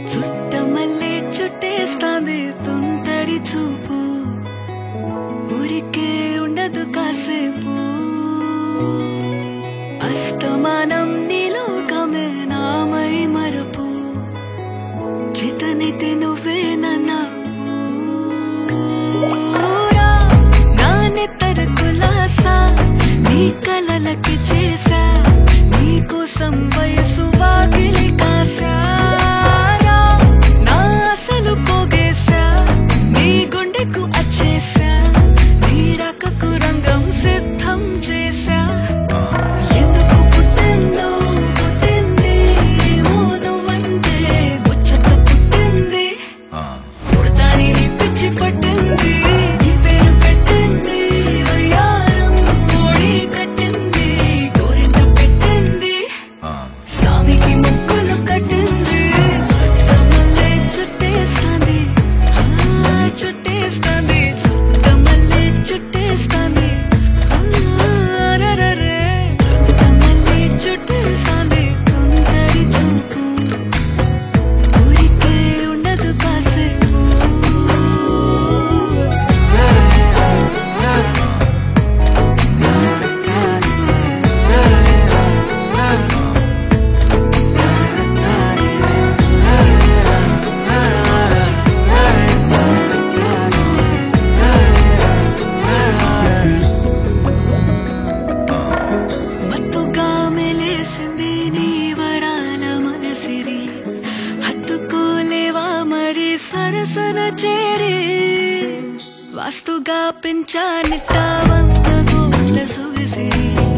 చుట్టమల్లే చుట్టేస్తాంది తుంటరి చూపు ఊరికే ఉండదు కాసేపు అస్తమానం నీలోకమే నామై మరపు చేతనైతే నువ్వే నాకు నా నెత్తర కులాసా నీ కలలకి చేసా నీ కోసం వయసు వాకిలి కాసారా నా అసలు పోగేశా నీ గుండెకు అచ్చేసా నీ రకకు రంగం సిద్ధం చేశా ఎందుకు పుట్టిందో పుట్టింది ఏమో నువ్వంటే ముచ్చట పుట్టింది పుడతాని నీ పిచ్చి పట్టింది నీ పేరు పెట్టింది వయ్యారం ఓడి కట్టింది గోరింట పెట్టింది సామికి ముక్కులు కట్టింది చుట్టమల్లే చుట్టేస్తాంది ఆ, చుట్టేస్తాంది చుట్టమల్లే చుట్టేస్తాంది ఆ, రరరే. చుట్టమల్లే చుట్టేస్తాంది తుంటరి చూపు ఊరికే ఉండదు కాసేపు మత్తుగా మెలేసింది నీ వరాల మనసిరి హత్తుకోలేవా మరి సరసన చేరి వాస్తుగా పెంచానిట్ట వంద కోట్ల సొగసిరి